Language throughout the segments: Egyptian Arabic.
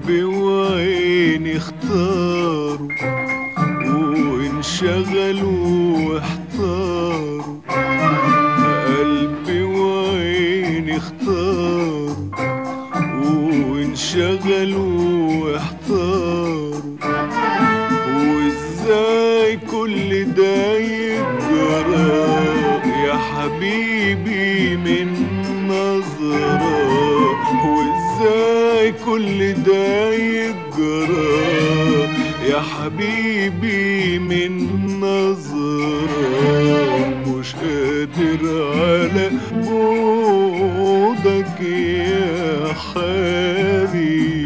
قلبي وعيني اختاروا وانشغلوا واحتاروا قلبي وعيني اختاروا وانشغلوا واحتاروا وازاي كل ده يجرى يا حبيبي من نظرة وازاي كل ده يجرى يا حبيبي من نظرة مش قادر على بعدك يا حبيبي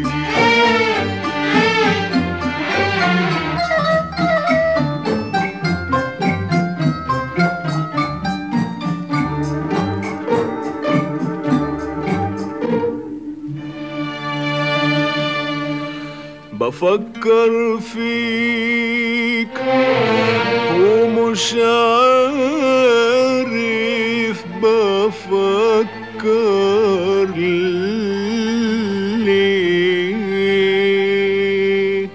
بفكر فيك ومش عارف بفكر ليه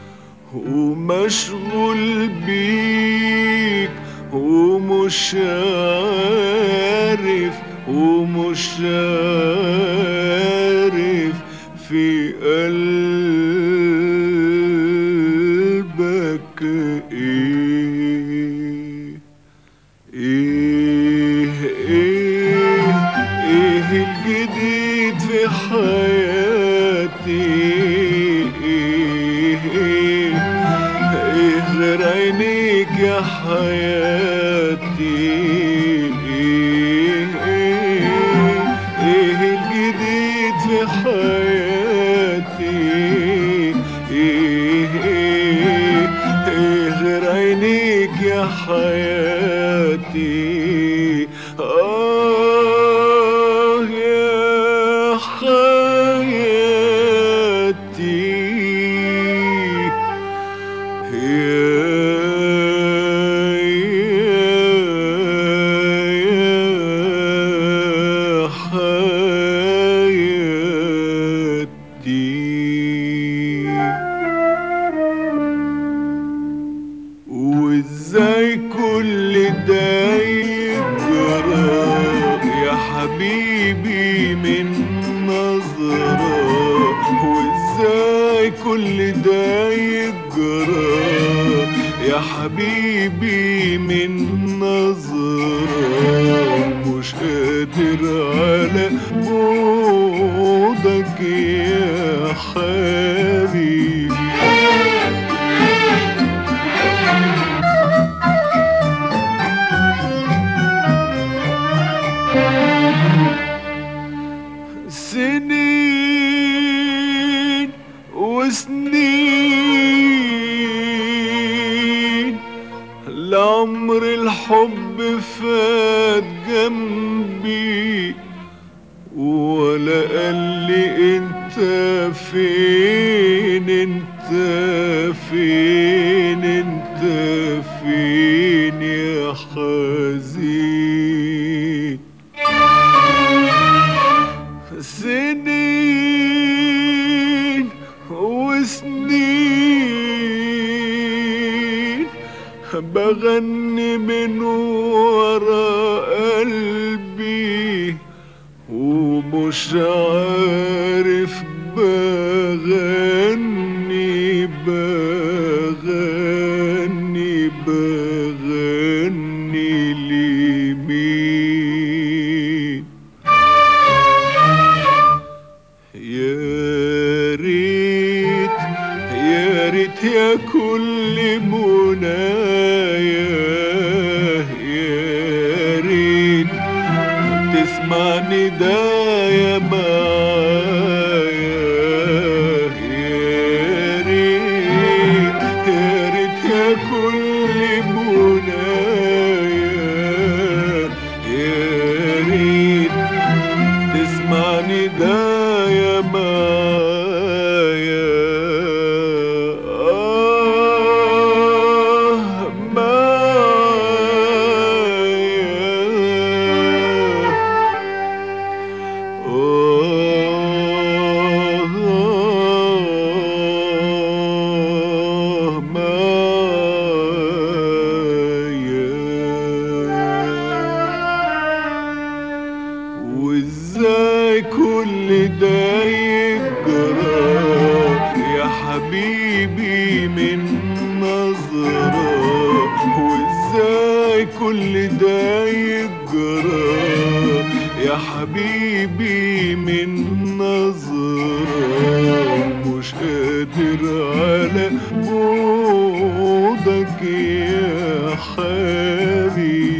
ومشغول بيك ومش عارف ومش عارف في قلبك ايه ايه ايه ايه الجديد في حياتي ايه ايه ايه غير عينيك يا حياتي ايه ايه ايه الجديد في حياتي ايه ايه ايه غير عينيك يا حياتي آه يا حياتي يا حياتي وازاي كل ده يجرى يا حبيبي من نظرة وازاي كل ده يجرى يا حبيبي من نظرة مش قادر على بعدك يا حبيبي سنين وسنين لعمر الحب فات جنبي ولا قال لي انت فين انت فين انت فين يا حزين سنين وسنين بغني من ورا قلبي ومش عارف بغني بغني بغني لمين يا ريت يا ريت يا كل منايا يا ريت تسمعني دايا معايا يا ريت يا ريت يا كل منايا يا ريت تسمعني دايا معايا آه معايا شايف جرار يا حبيبي من نظرة مش قادر على بعدك يا حبيبي